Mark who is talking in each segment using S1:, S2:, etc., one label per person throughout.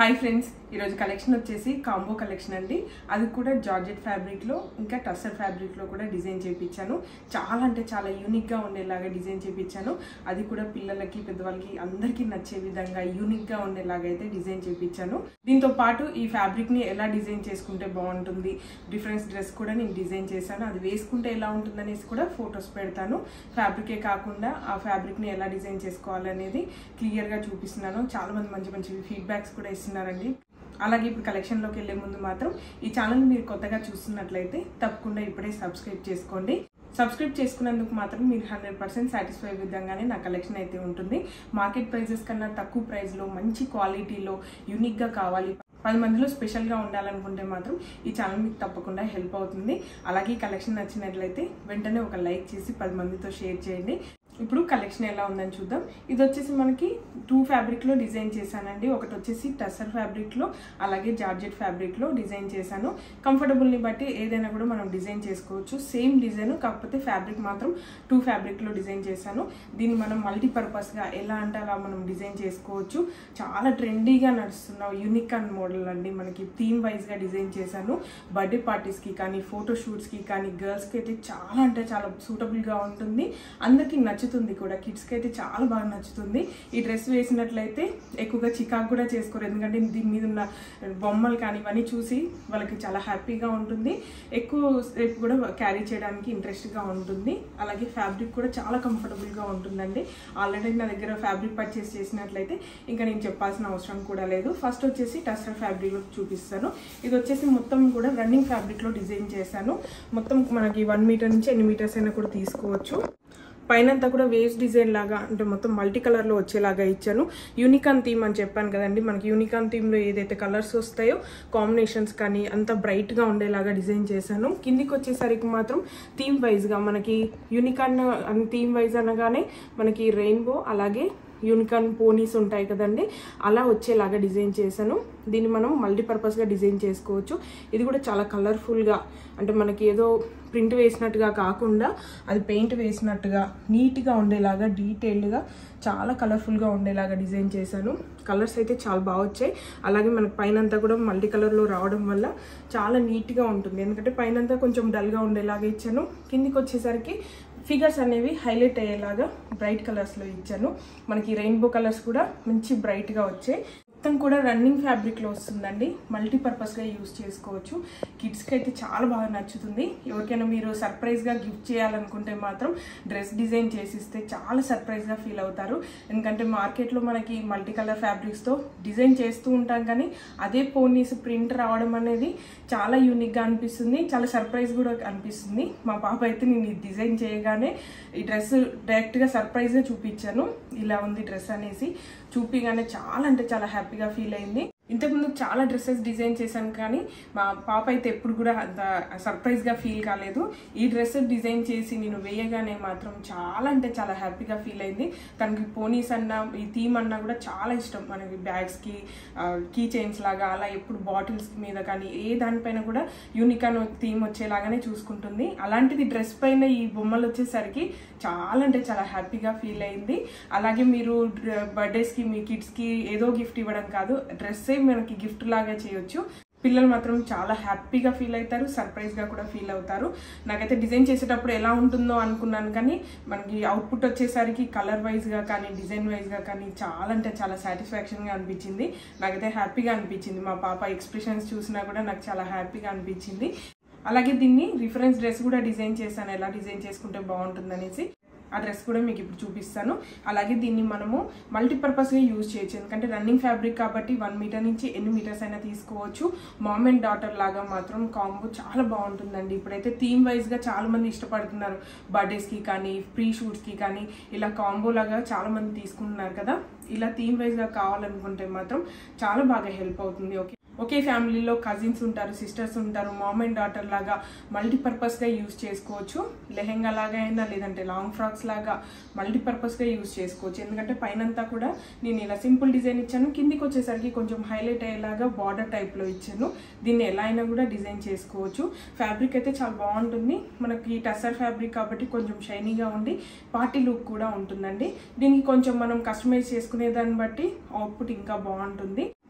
S1: hi friends ఈరోజు collection వచ్చేసి combo collection అండి అది కూడా జార్జెట్ ఫ్యాబ్రిక్లో ఇంకా టస్సర్ ఫ్యాబ్రిక్లో కూడా డిజైన్ చేయించాను చాలా అంటే చాలా యూనిక్గా ఉండేలాగా డిజైన్ చేయించాను అది కూడా పిల్లలకి పెద్దవాళ్ళకి అందరికీ నచ్చే విధంగా యూనిక్గా ఉండేలాగా అయితే డిజైన్ చేయించాను దీంతో పాటు ఈ ఫ్యాబ్రిక్ని ఎలా డిజైన్ చేసుకుంటే బాగుంటుంది డిఫరెన్స్ డ్రెస్ కూడా నేను డిజైన్ చేశాను అది వేసుకుంటే ఎలా ఉంటుందనేసి కూడా ఫొటోస్ పెడతాను ఫ్యాబ్రికే కాకుండా ఆ ఫ్యాబ్రిక్ని ఎలా డిజైన్ చేసుకోవాలనేది క్లియర్గా చూపిస్తున్నాను చాలా మంది మంచి మంచి ఫీడ్బ్యాక్స్ కూడా ఇస్తున్నారండి అలాగే ఇప్పుడు కలెక్షన్లోకి వెళ్ళే ముందు మాత్రం ఈ ఛానల్ మీరు కొత్తగా చూస్తున్నట్లయితే తప్పకుండా ఇప్పుడే సబ్స్క్రైబ్ చేసుకోండి సబ్స్క్రైబ్ చేసుకున్నందుకు మాత్రం మీరు హండ్రెడ్ పర్సెంట్ సాటిస్ఫై విధంగానే నా కలెక్షన్ అయితే ఉంటుంది మార్కెట్ ప్రైజెస్ కన్నా తక్కువ ప్రైస్లో మంచి క్వాలిటీలో యూనిక్గా కావాలి పది మందిలో స్పెషల్గా ఉండాలనుకుంటే మాత్రం ఈ ఛానల్ మీకు తప్పకుండా హెల్ప్ అవుతుంది అలాగే ఈ కలెక్షన్ నచ్చినట్లయితే వెంటనే ఒక లైక్ చేసి పది మందితో షేర్ చేయండి ఇప్పుడు కలెక్షన్ ఎలా ఉందని చూద్దాం ఇది వచ్చేసి మనకి టూ ఫ్యాబ్రిక్లో డిజైన్ చేశానండి ఒకటి వచ్చేసి టసర్ ఫ్యాబ్రిక్లో అలాగే జార్జెట్ ఫ్యాబ్రిక్లో డిజైన్ చేశాను కంఫర్టబుల్ని బట్టి ఏదైనా కూడా మనం డిజైన్ చేసుకోవచ్చు సేమ్ డిజైన్ కాకపోతే ఫ్యాబ్రిక్ మాత్రం టూ ఫ్యాబ్రిక్లో డిజైన్ చేశాను దీన్ని మనం మల్టీపర్పస్గా ఎలా అంటే అలా మనం డిజైన్ చేసుకోవచ్చు చాలా ట్రెండీగా నడుస్తున్న యూనిక్ అండ్ మోడల్ అండి మనకి థీమ్ వైజ్గా డిజైన్ చేశాను బర్త్డే పార్టీస్కి కానీ ఫోటో షూట్స్కి కానీ గర్ల్స్కి అయితే చాలా అంటే చాలా సూటబుల్గా ఉంటుంది అందరికీ నచ్చుతుంది కూడా కిడ్స్కి అయితే చాలా బాగా నచ్చుతుంది ఈ డ్రెస్ వేసినట్లయితే ఎక్కువగా చికాకు కూడా చేసుకోరు ఎందుకంటే దీని మీద ఉన్న బొమ్మలు కానీ ఇవన్నీ చూసి వాళ్ళకి చాలా హ్యాపీగా ఉంటుంది ఎక్కువ సేపు కూడా క్యారీ చేయడానికి ఇంట్రెస్ట్గా ఉంటుంది అలాగే ఫ్యాబ్రిక్ కూడా చాలా కంఫర్టబుల్గా ఉంటుందండి ఆల్రెడీ నా దగ్గర ఫ్యాబ్రిక్ పర్చేస్ చేసినట్లయితే ఇంకా నేను చెప్పాల్సిన అవసరం కూడా లేదు ఫస్ట్ వచ్చేసి టస్టర్ ఫ్యాబ్రిక్ చూపిస్తాను ఇది వచ్చేసి మొత్తం కూడా రన్నింగ్ ఫ్యాబ్రిక్లో డిజైన్ చేశాను మొత్తం మనకి వన్ మీటర్ నుంచి ఎన్ని మీటర్స్ అయినా కూడా తీసుకోవచ్చు పైనంతా కూడా వేస్ట్ డిజైన్ లాగా అంటే మొత్తం మల్టీ కలర్లో వచ్చేలాగా ఇచ్చాను యూనికాన్ థీమ్ అని చెప్పాను కదండి మనకి యూనికాన్ థీమ్లో ఏదైతే కలర్స్ వస్తాయో కాంబినేషన్స్ కానీ అంత బ్రైట్గా ఉండేలాగా డిజైన్ చేశాను కిందికి వచ్చేసరికి మాత్రం థీమ్ వైజ్గా మనకి యూనికాన్ థీమ్ వైజ్ అనగానే మనకి రెయిన్బో అలాగే యూనికాన్ పోనీస్ ఉంటాయి కదండి అలా వచ్చేలాగా డిజైన్ చేశాను దీన్ని మనం మల్టీపర్పస్గా డిజైన్ చేసుకోవచ్చు ఇది కూడా చాలా కలర్ఫుల్గా అంటే మనకి ఏదో ప్రింట్ వేసినట్టుగా కాకుండా అది పెయింట్ వేసినట్టుగా నీట్గా ఉండేలాగా డీటెయిల్డ్గా చాలా కలర్ఫుల్గా ఉండేలాగా డిజైన్ చేశాను కలర్స్ అయితే చాలా బాగా వచ్చాయి అలాగే మనకి పైనంతా కూడా మల్టీ కలర్లో రావడం వల్ల చాలా నీట్గా ఉంటుంది ఎందుకంటే పైనంతా కొంచెం డల్గా ఉండేలాగా ఇచ్చాను కిందికి వచ్చేసరికి ఫిగర్స్ అనేవి హైలైట్ అయ్యేలాగా బ్రైట్ కలర్స్లో ఇచ్చాను మనకి రెయిన్బో కలర్స్ కూడా మంచి బ్రైట్గా వచ్చాయి మొత్తం కూడా రన్నింగ్ ఫ్యాబ్రిక్లో వస్తుందండి మల్టీపర్పస్గా యూస్ చేసుకోవచ్చు కిడ్స్కి అయితే చాలా బాగా నచ్చుతుంది ఎవరికైనా మీరు సర్ప్రైజ్గా గిఫ్ట్ చేయాలనుకుంటే మాత్రం డ్రెస్ డిజైన్ చేసిస్తే చాలా సర్ప్రైజ్గా ఫీల్ అవుతారు ఎందుకంటే మార్కెట్లో మనకి మల్టీ కలర్ ఫ్యాబ్రిక్స్తో డిజైన్ చేస్తూ ఉంటాం కానీ అదే పోనీస్ ప్రింట్ రావడం అనేది చాలా యూనిక్గా అనిపిస్తుంది చాలా సర్ప్రైజ్ కూడా అనిపిస్తుంది మా పాప అయితే నేను ఈ డిజైన్ చేయగానే ఈ డ్రెస్ డైరెక్ట్గా సర్ప్రైజ్గా చూపించాను ఇలా ఉంది డ్రెస్ అనేసి చూపిగానే చాలా అంటే చాలా హ్యాపీగా ఫీల్ అయింది ఇంతకుముందు చాలా డ్రెస్సెస్ డిజైన్ చేశాను కానీ మా పాప అయితే ఎప్పుడు కూడా అంత సర్ప్రైజ్గా ఫీల్ కాలేదు ఈ డ్రెస్ డిజైన్ చేసి నేను వేయగానే మాత్రం చాలా అంటే చాలా హ్యాపీగా ఫీల్ అయింది తనకి పోనీస్ అన్నా ఈ థీమ్ అన్నా కూడా చాలా ఇష్టం మనకి బ్యాగ్స్కి కీ చైన్స్ లాగా అలా ఎప్పుడు బాటిల్స్ మీద కానీ ఏ దానిపైన కూడా యూనిక్ అని థీమ్ వచ్చేలాగానే చూసుకుంటుంది అలాంటిది డ్రెస్ పైన ఈ బొమ్మలు వచ్చేసరికి చాలా అంటే చాలా హ్యాపీగా ఫీల్ అయింది అలాగే మీరు బర్త్డేస్కి మీ కిడ్స్కి ఏదో గిఫ్ట్ ఇవ్వడం కాదు డ్రెస్సే మనకి గిఫ్ట్ లాగా చేయొచ్చు పిల్లలు మాత్రం చాలా హ్యాపీగా ఫీల్ అవుతారు సర్ప్రైజ్గా కూడా ఫీల్ అవుతారు నాకైతే డిజైన్ చేసేటప్పుడు ఎలా ఉంటుందో అనుకున్నాను కానీ మనకి అవుట్పుట్ వచ్చేసరికి కలర్ వైజ్గా కానీ డిజైన్ వైజ్గా కానీ చాలా అంటే చాలా సాటిస్ఫాక్షన్గా అనిపించింది నాకైతే హ్యాపీగా అనిపించింది మా పాప ఎక్స్ప్రెషన్స్ చూసినా కూడా నాకు చాలా హ్యాపీగా అనిపించింది అలాగే దీన్ని రిఫరెన్స్ డ్రెస్ కూడా డిజైన్ చేశాను ఎలా డిజైన్ చేసుకుంటే బాగుంటుంది అనేసి ఆ డ్రెస్ కూడా మీకు ఇప్పుడు చూపిస్తాను అలాగే దీన్ని మనము మల్టీపర్పస్గా యూజ్ చేయొచ్చు ఎందుకంటే రన్నింగ్ ఫ్యాబ్రిక్ కాబట్టి వన్ మీటర్ నుంచి ఎన్ని మీటర్స్ అయినా తీసుకోవచ్చు మామ్ అండ్ డాటర్ లాగా మాత్రం కాంబో చాలా బాగుంటుందండి ఇప్పుడైతే థీమ్ వైజ్గా చాలా మంది ఇష్టపడుతున్నారు బర్త్డేస్కి కానీ ప్రీ షూట్స్కి కానీ ఇలా కాంబో లాగా చాలా మంది తీసుకుంటున్నారు కదా ఇలా థీమ్ వైజ్గా కావాలనుకుంటే మాత్రం చాలా బాగా హెల్ప్ అవుతుంది ఓకే ఒకే ఫ్యామిలీలో కజిన్స్ ఉంటారు సిస్టర్స్ ఉంటారు మామ్ అండ్ డాటర్ లాగా మల్టీపర్పస్గా యూస్ చేసుకోవచ్చు లెహెంగా లాగా అయినా లేదంటే లాంగ్ ఫ్రాక్స్ లాగా మల్టీపర్పస్గా యూస్ చేసుకోవచ్చు ఎందుకంటే పైనంతా కూడా నేను ఇలా సింపుల్ డిజైన్ ఇచ్చాను కిందికి వచ్చేసరికి కొంచెం హైలైట్ అయ్యేలాగా బార్డర్ టైప్లో ఇచ్చాను దీన్ని ఎలా అయినా కూడా డిజైన్ చేసుకోవచ్చు ఫ్యాబ్రిక్ అయితే చాలా బాగుంటుంది మనకి టసర్ ఫ్యాబ్రిక్ కాబట్టి కొంచెం షైనీగా ఉండి పార్టీ లుక్ కూడా ఉంటుందండి దీనికి కొంచెం మనం కస్టమైజ్ చేసుకునే దాన్ని బట్టి అవుట్పుట్ ఇంకా బాగుంటుంది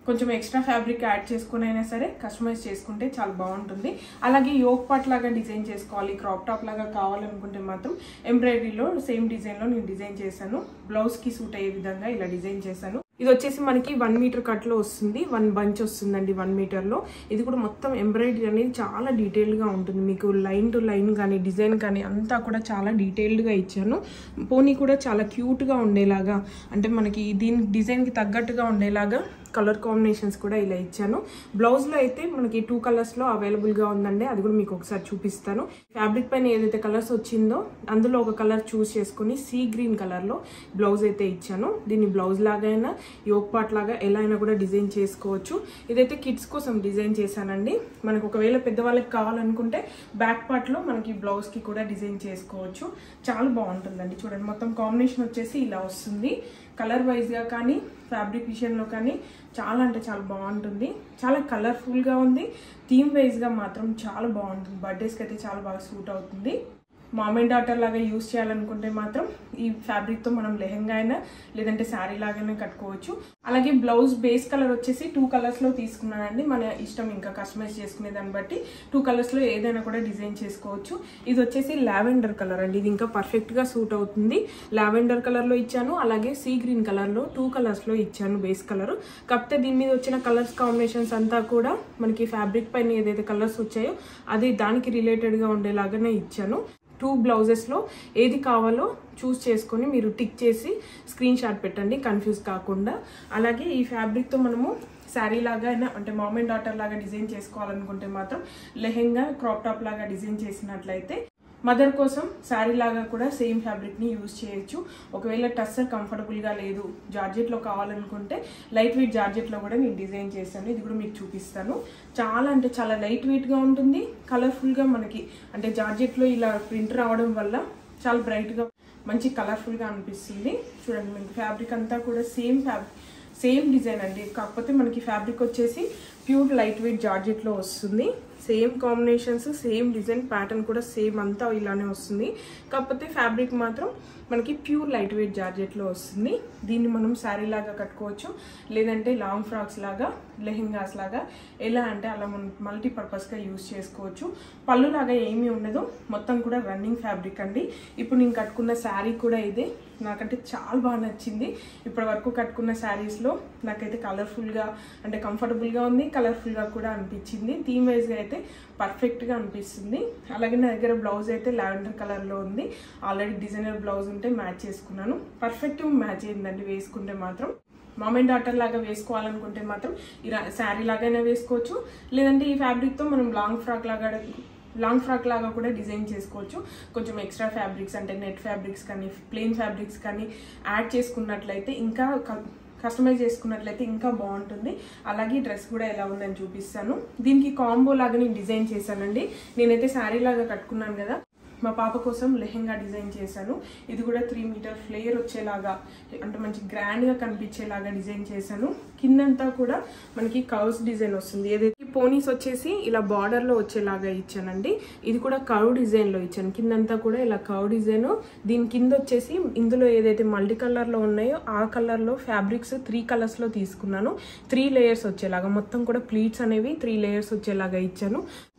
S1: కొంచెం ఎక్స్ట్రా ఫ్యాబ్రిక్ యాడ్ చేసుకుని అయినా సరే కస్టమైజ్ చేసుకుంటే చాలా బాగుంటుంది అలాగే యోగ్ పాట్ లాగా డిజైన్ చేసుకోవాలి క్రాప్ టాప్ లాగా కావాలనుకుంటే మాత్రం ఎంబ్రాయిడరీలో సేమ్ డిజైన్లో నేను డిజైన్ చేశాను బ్లౌజ్కి సూట్ అయ్యే విధంగా ఇలా డిజైన్ చేశాను ఇది వచ్చేసి మనకి వన్ మీటర్ కట్లో వస్తుంది వన్ బంచ్ వస్తుందండి వన్ మీటర్లో ఇది కూడా మొత్తం ఎంబ్రాయిడరీ అనేది చాలా డీటెయిల్డ్గా ఉంటుంది మీకు లైన్ టు లైన్ కానీ డిజైన్ కానీ అంతా కూడా చాలా డీటెయిల్డ్గా ఇచ్చాను పోనీ కూడా చాలా క్యూట్గా ఉండేలాగా అంటే మనకి దీని డిజైన్కి తగ్గట్టుగా ఉండేలాగా కలర్ కాంబినేషన్స్ కూడా ఇలా ఇచ్చాను బ్లౌజ్లో అయితే మనకి టూ కలర్స్లో అవైలబుల్గా ఉందండి అది కూడా మీకు ఒకసారి చూపిస్తాను ఫ్యాబ్రిక్ పైన ఏదైతే కలర్స్ వచ్చిందో అందులో ఒక కలర్ చూస్ చేసుకుని సీ గ్రీన్ కలర్లో బ్లౌజ్ అయితే ఇచ్చాను దీన్ని బ్లౌజ్ లాగైనా యోగ్ పాట్ లాగా ఎలా అయినా కూడా డిజైన్ చేసుకోవచ్చు ఇదైతే కిడ్స్ కోసం డిజైన్ చేశానండి మనకు ఒకవేళ పెద్దవాళ్ళకి కావాలనుకుంటే బ్యాక్ పార్ట్లో మనకి బ్లౌజ్కి కూడా డిజైన్ చేసుకోవచ్చు చాలా బాగుంటుందండి చూడండి మొత్తం కాంబినేషన్ వచ్చేసి ఇలా వస్తుంది కలర్ వైజ్గా కానీ ఫ్యాబ్రిక్ విషయంలో కానీ చాలా అంటే చాలా బాగుంటుంది చాలా కలర్ఫుల్గా ఉంది థీమ్ వైజ్గా మాత్రం చాలా బాగుంటుంది బర్త్డేస్కి అయితే చాలా బాగా సూట్ అవుతుంది మామ్ అండ్ డాటర్ లాగా యూస్ చేయాలనుకుంటే మాత్రం ఈ ఫ్యాబ్రిక్తో మనం లెహంగా అయినా లేదంటే శారీ లాగానే కట్టుకోవచ్చు అలాగే బ్లౌజ్ బేస్ కలర్ వచ్చేసి టూ కలర్స్లో తీసుకున్నానండి మన ఇష్టం ఇంకా కస్టమైజ్ చేసుకునే దాన్ని బట్టి టూ కలర్స్లో ఏదైనా కూడా డిజైన్ చేసుకోవచ్చు ఇది వచ్చేసి లావెండర్ కలర్ అండి ఇది ఇంకా పర్ఫెక్ట్గా సూట్ అవుతుంది లావెండర్ కలర్లో ఇచ్చాను అలాగే సీ గ్రీన్ కలర్లో టూ కలర్స్లో ఇచ్చాను బేస్ కలర్ కాకపోతే దీని మీద వచ్చిన కలర్స్ కాంబినేషన్స్ అంతా కూడా మనకి ఫ్యాబ్రిక్ పైన ఏదైతే కలర్స్ వచ్చాయో అది దానికి రిలేటెడ్గా ఉండేలాగానే ఇచ్చాను టూ బ్లౌజెస్లో ఏది కావాలో చూస్ చేసుకొని మీరు టిక్ చేసి స్క్రీన్ షాట్ పెట్టండి కన్ఫ్యూజ్ కాకుండా అలాగే ఈ ఫ్యాబ్రిక్తో మనము శారీ లాగా అయినా అంటే మామ్ అండ్ డాటర్ లాగా డిజైన్ చేసుకోవాలనుకుంటే మాత్రం లెహెంగా క్రాప్ టాప్ లాగా డిజైన్ చేసినట్లయితే మదర్ కోసం శారీ లాగా కూడా సేమ్ ఫ్యాబ్రిక్ని యూజ్ చేయొచ్చు ఒకవేళ టస్సర్ కంఫర్టబుల్గా లేదు జార్జెట్లో కావాలనుకుంటే లైట్ వెయిట్ జార్జెట్లో కూడా నేను డిజైన్ చేశాను ఇది కూడా మీకు చూపిస్తాను చాలా అంటే చాలా లైట్ వెయిట్గా ఉంటుంది కలర్ఫుల్గా మనకి అంటే జార్జెట్లో ఇలా ప్రింట్ రావడం వల్ల చాలా బ్రైట్గా మంచి కలర్ఫుల్గా అనిపిస్తుంది చూడండి మీకు ఫ్యాబ్రిక్ అంతా కూడా సేమ్ ఫ్యాబ్రిక్ సేమ్ డిజైన్ అండి కాకపోతే మనకి ఫ్యాబ్రిక్ వచ్చేసి ప్యూర్ లైట్ వెయిట్ జార్జెట్లో వస్తుంది same combinations same design pattern కూడా సేమ్ అంతా ఇలానే వస్తుంది కాకపోతే ఫ్యాబ్రిక్ మాత్రం మనకి ప్యూర్ లైట్ వెయిట్ జార్జెట్లో వస్తుంది దీన్ని మనం శారీ లాగా కట్టుకోవచ్చు లేదంటే లాంగ్ ఫ్రాక్స్ లాగా లెహెంగాస్ లాగా ఎలా అంటే అలా మనం మల్టీపర్పస్గా యూస్ చేసుకోవచ్చు పళ్ళు లాగా ఏమీ ఉండదు మొత్తం కూడా రన్నింగ్ ఫ్యాబ్రిక్ అండి ఇప్పుడు నేను కట్టుకున్న శారీ కూడా ఇదే నాకంటే చాలా బాగా నచ్చింది ఇప్పటి వరకు కట్టుకున్న శారీస్లో నాకైతే కలర్ఫుల్గా అంటే కంఫర్టబుల్గా ఉంది కలర్ఫుల్గా కూడా అనిపించింది థీమ్ వైజ్గా అయితే పర్ఫెక్ట్గా అనిపిస్తుంది అలాగే నా దగ్గర బ్లౌజ్ అయితే లావెండర్ కలర్లో ఉంది ఆల్రెడీ డిజైనర్ బ్లౌజ్ ఉంటే మ్యాచ్ చేసుకున్నాను పర్ఫెక్ట్గా మ్యాచ్ అయిందండి వేసుకుంటే మాత్రం మామ్ అండ్ డాటర్ లాగా వేసుకోవాలనుకుంటే మాత్రం ఇలా శారీ లాగైనా వేసుకోవచ్చు లేదంటే ఈ ఫ్యాబ్రిక్తో మనం లాంగ్ ఫ్రాక్ లాగా లాంగ్ ఫ్రాక్ లాగా కూడా డిజైన్ చేసుకోవచ్చు కొంచెం ఎక్స్ట్రా ఫ్యాబ్రిక్స్ అంటే నెట్ ఫ్యాబ్రిక్స్ కానీ ప్లెయిన్ ఫ్యాబ్రిక్స్ కానీ యాడ్ చేసుకున్నట్లయితే ఇంకా కస్టమైజ్ చేసుకున్నట్లయితే ఇంకా బాగుంటుంది అలాగే డ్రెస్ కూడా ఎలా ఉందని చూపిస్తాను దీనికి కాంబో లాగా నేను డిజైన్ చేశానండి నేనైతే శారీ లాగా కట్టుకున్నాను కదా మా పాప కోసం లెహెంగా డిజైన్ చేశాను ఇది కూడా త్రీ మీటర్ ఫ్లేయర్ వచ్చేలాగా అంటే మంచి గ్రాండ్గా కనిపించేలాగా డిజైన్ చేశాను కిందంతా కూడా మనకి కర్వ్స్ డిజైన్ వస్తుంది ఏదైతే పోనీస్ వచ్చేసి ఇలా బార్డర్లో వచ్చేలాగా ఇచ్చానండి ఇది కూడా కర్వ్ డిజైన్లో ఇచ్చాను కిందంతా కూడా ఇలా కర్వ్ డిజైన్ దీని కింద వచ్చేసి ఇందులో ఏదైతే మల్టీ కలర్లో ఉన్నాయో ఆ కలర్లో ఫ్యాబ్రిక్స్ త్రీ కలర్స్లో తీసుకున్నాను త్రీ లేయర్స్ వచ్చేలాగా మొత్తం కూడా ప్లీట్స్ అనేవి త్రీ లేయర్స్ వచ్చేలాగా ఇచ్చాను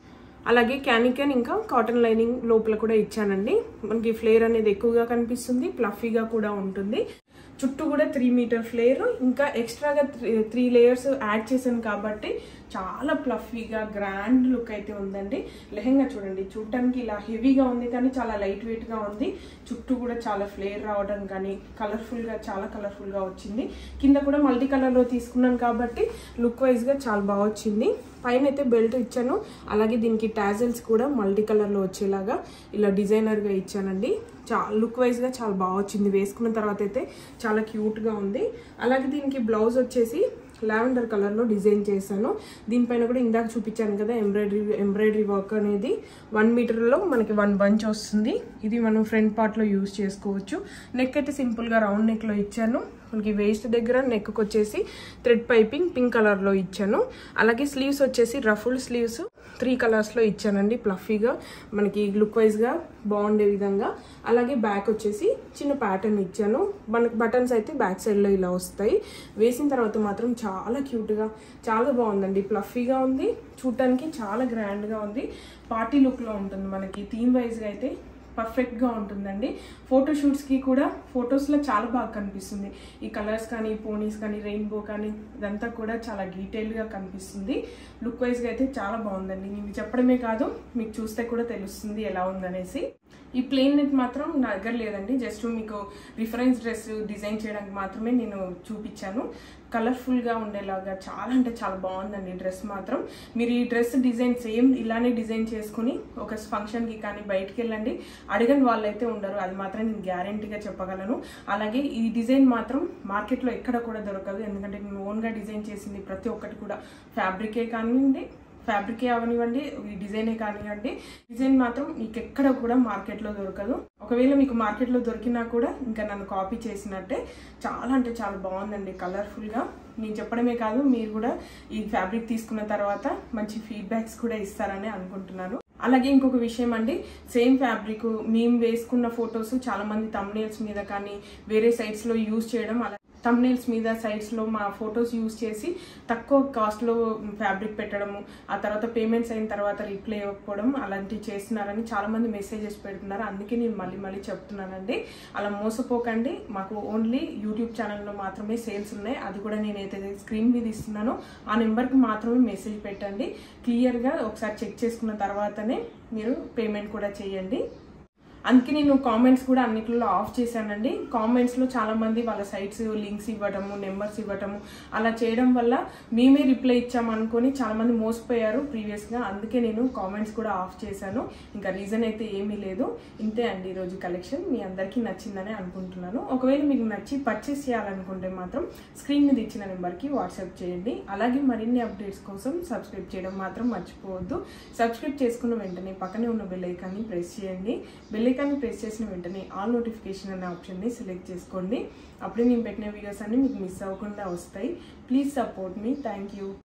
S1: అలాగే క్యానికన్ ఇంకా కాటన్ లైనింగ్ లోపల కూడా ఇచ్చానండి మనకి ఫ్లేర్ అనేది ఎక్కువగా కనిపిస్తుంది ప్లఫీగా కూడా ఉంటుంది చుట్టూ కూడా త్రీ మీటర్ ఫ్లేర్ ఇంకా ఎక్స్ట్రాగా త్రీ లేయర్స్ యాడ్ చేశాను కాబట్టి చాలా ప్లఫీగా గ్రాండ్ లుక్ అయితే ఉందండి లెహెంగా చూడండి చూడటానికి ఇలా హెవీగా ఉంది కానీ చాలా లైట్ వెయిట్గా ఉంది చుట్టూ కూడా చాలా ఫ్లేర్ రావడం కానీ కలర్ఫుల్గా చాలా కలర్ఫుల్గా వచ్చింది కింద కూడా మల్టీ కలర్లో తీసుకున్నాను కాబట్టి లుక్ వైజ్గా చాలా బాగా వచ్చింది పైన అయితే బెల్ట్ ఇచ్చాను అలాగే దీనికి టాజల్స్ కూడా మల్టీ కలర్లో వచ్చేలాగా ఇలా డిజైనర్గా ఇచ్చానండి చాలా లుక్ వైజ్గా చాలా బాగా వచ్చింది వేసుకున్న తర్వాత అయితే చాలా క్యూట్గా ఉంది అలాగే దీనికి బ్లౌజ్ వచ్చేసి లావెండర్ కలర్లో డిజైన్ చేశాను దీనిపైన కూడా ఇందాక చూపించాను కదా ఎంబ్రాయిడరీ ఎంబ్రాయిడరీ వర్క్ అనేది వన్ మీటర్లో మనకి వన్ బంచ్ వస్తుంది ఇది మనం ఫ్రంట్ పార్ట్లో యూస్ చేసుకోవచ్చు నెక్ అయితే సింపుల్గా రౌండ్ నెక్లో ఇచ్చాను మనకి వేస్ట్ దగ్గర నెక్కి వచ్చేసి థ్రెడ్ పైపింగ్ పింక్ కలర్లో ఇచ్చాను అలాగే స్లీవ్స్ వచ్చేసి రఫుల్ స్లీవ్స్ త్రీ కలర్స్లో ఇచ్చానండి ప్లఫీగా మనకి లుక్ వైజ్గా బాగుండే విధంగా అలాగే బ్యాక్ వచ్చేసి చిన్న ప్యాటర్న్ ఇచ్చాను మనకి బటన్స్ అయితే బ్యాక్ సైడ్లో ఇలా వస్తాయి వేసిన తర్వాత మాత్రం చాలా క్యూట్గా చాలా బాగుందండి ప్లఫీగా ఉంది చూడటానికి చాలా గ్రాండ్గా ఉంది పార్టీ లుక్లో ఉంటుంది మనకి థీమ్ వైజ్గా అయితే పర్ఫెక్ట్గా ఉంటుందండి ఫోటోషూట్స్కి కూడా ఫొటోస్లో చాలా బాగా కనిపిస్తుంది ఈ కలర్స్ కానీ పోనీస్ కానీ రెయిన్బో కానీ ఇదంతా కూడా చాలా డీటెయిల్గా కనిపిస్తుంది లుక్ వైజ్గా అయితే చాలా బాగుందండి నేను చెప్పడమే కాదు మీకు చూస్తే కూడా తెలుస్తుంది ఎలా ఉందనేసి ఈ ప్లెయిన్ నెట్ మాత్రం నా దగ్గర లేదండి జస్ట్ మీకు రిఫరెన్స్ డ్రెస్ డిజైన్ చేయడానికి మాత్రమే నేను చూపించాను కలర్ఫుల్గా ఉండేలాగా చాలా అంటే చాలా బాగుందండి డ్రెస్ మాత్రం మీరు ఈ డ్రెస్ డిజైన్ సేమ్ ఇలానే డిజైన్ చేసుకుని ఒక ఫంక్షన్కి కానీ బయటికి వెళ్ళండి అడగని వాళ్ళైతే ఉండరు అది మాత్రం నేను గ్యారంటీగా చెప్పగలను అలాగే ఈ డిజైన్ మాత్రం మార్కెట్లో ఎక్కడ కూడా దొరకదు ఎందుకంటే నేను ఓన్గా డిజైన్ చేసింది ప్రతి ఒక్కటి కూడా ఫ్యాబ్రికే కానివ్వండి ఫ్యాబ్రికే అవనివ్వండి ఈ డిజైనే కానివ్వండి డిజైన్ మాత్రం మీకు ఎక్కడ కూడా మార్కెట్లో దొరకదు ఒకవేళ మీకు మార్కెట్లో దొరికినా కూడా ఇంకా నన్ను కాపీ చేసినట్టే చాలా అంటే చాలా బాగుందండి కలర్ఫుల్గా నేను చెప్పడమే కాదు మీరు కూడా ఈ ఫ్యాబ్రిక్ తీసుకున్న తర్వాత మంచి ఫీడ్బ్యాక్స్ కూడా ఇస్తారని అనుకుంటున్నాను అలాగే ఇంకొక విషయం అండి సేమ్ ఫ్యాబ్రిక్ మేము వేసుకున్న ఫొటోస్ చాలా మంది తమ్నేల్స్ మీద కానీ వేరే సైట్స్ లో యూజ్ చేయడం అలా తమ్నేల్స్ మీద సైట్స్ లో మా ఫొటోస్ యూజ్ చేసి తక్కువ కాస్ట్ లో ఫ్యాబ్రిక్ పెట్టడము ఆ తర్వాత పేమెంట్స్ అయిన తర్వాత రిప్లై ఇవ్వకపోవడం అలాంటివి చేస్తున్నారని చాలా మంది మెసేజెస్ పెడుతున్నారు అందుకే నేను మళ్ళీ మళ్ళీ చెప్తున్నానండి అలా మోసపోకండి మాకు ఓన్లీ యూట్యూబ్ ఛానల్లో మాత్రమే సేల్స్ ఉన్నాయి అది కూడా నేనైతే స్క్రీన్ మీద ఇస్తున్నానో ఆ నెంబర్కి మాత్రమే మెసేజ్ పెట్టండి క్లియర్గా ఒకసారి చెక్ చేసుకున్న తర్వాతనే మీరు పేమెంట్ కూడా చేయండి అందుకే నేను కామెంట్స్ కూడా అన్నిటిలో ఆఫ్ చేశానండి కామెంట్స్లో చాలా మంది వాళ్ళ సైట్స్ లింక్స్ ఇవ్వడము నెంబర్స్ ఇవ్వడము అలా చేయడం వల్ల మేమే రిప్లై ఇచ్చామనుకొని చాలా మంది మోసపోయారు ప్రీవియస్గా అందుకే నేను కామెంట్స్ కూడా ఆఫ్ చేశాను ఇంకా రీజన్ అయితే ఏమీ లేదు ఇంతే అండి ఈరోజు కలెక్షన్ మీ అందరికీ నచ్చిందని అనుకుంటున్నాను ఒకవేళ మీకు నచ్చి పర్చేస్ చేయాలనుకుంటే మాత్రం స్క్రీన్ మీద ఇచ్చిన నెంబర్కి వాట్సాప్ చేయండి అలాగే మరిన్ని అప్డేట్స్ కోసం సబ్స్క్రైబ్ చేయడం మాత్రం మర్చిపోవద్దు సబ్స్క్రైబ్ చేసుకున్న వెంటనే పక్కనే ఉన్న బెల్ ఐకాన్ని ప్రెస్ చేయండి బెల్ ఐకాన్ని ప్రెస్ చేసిన వెంటనే ఆల్ నోటిఫికేషన్ అనే ఆప్షన్ని సెలెక్ట్ చేసుకోండి అప్పుడే నేను పెట్టిన వీడియోస్ అన్ని మీకు మిస్ అవ్వకుండా వస్తాయి ప్లీజ్ సపోర్ట్ మీ థ్యాంక్ యూ